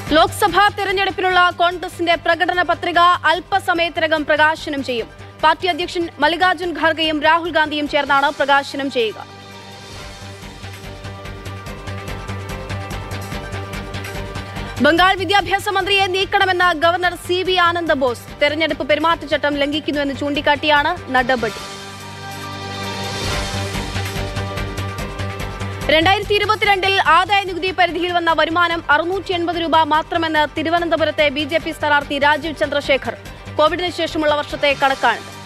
ലോക്സഭാ തെരഞ്ഞെടുപ്പിനുള്ള കോൺഗ്രസിന്റെ പ്രകടന പത്രിക അല്പസമയത്തിനകം പ്രകാശനം ചെയ്യും പാർട്ടി അധ്യക്ഷൻ മല്ലികാർജ്ജുൻ ഖാർഗെയും രാഹുൽ ഗാന്ധിയും ചേർന്നാണ് പ്രകാശനം ചെയ്യുക ബംഗാൾ വിദ്യാഭ്യാസ മന്ത്രിയെ നീക്കണമെന്ന governor C V Ananda Bose തെരഞ്ഞെടുപ്പ് പെരുമാറ്റച്ചട്ടം ലംഘിക്കുന്നുവെന്ന് ചൂണ്ടിക്കാട്ടിയാണ് നടപടി രണ്ടായിരത്തി ഇരുപത്തിരണ്ടിൽ ആദായ നികുതി പരിധിയിൽ വന്ന വരുമാനം അറുന്നൂറ്റി എൺപത് രൂപ മാത്രമെന്ന് തിരുവനന്തപുരത്തെ ബി ജെ പി സ്ഥാനാർത്ഥി രാജീവ് ചന്ദ്രശേഖർ കോവിഡിന് ശേഷമുള്ള വർഷത്തെ കണക്കാണ്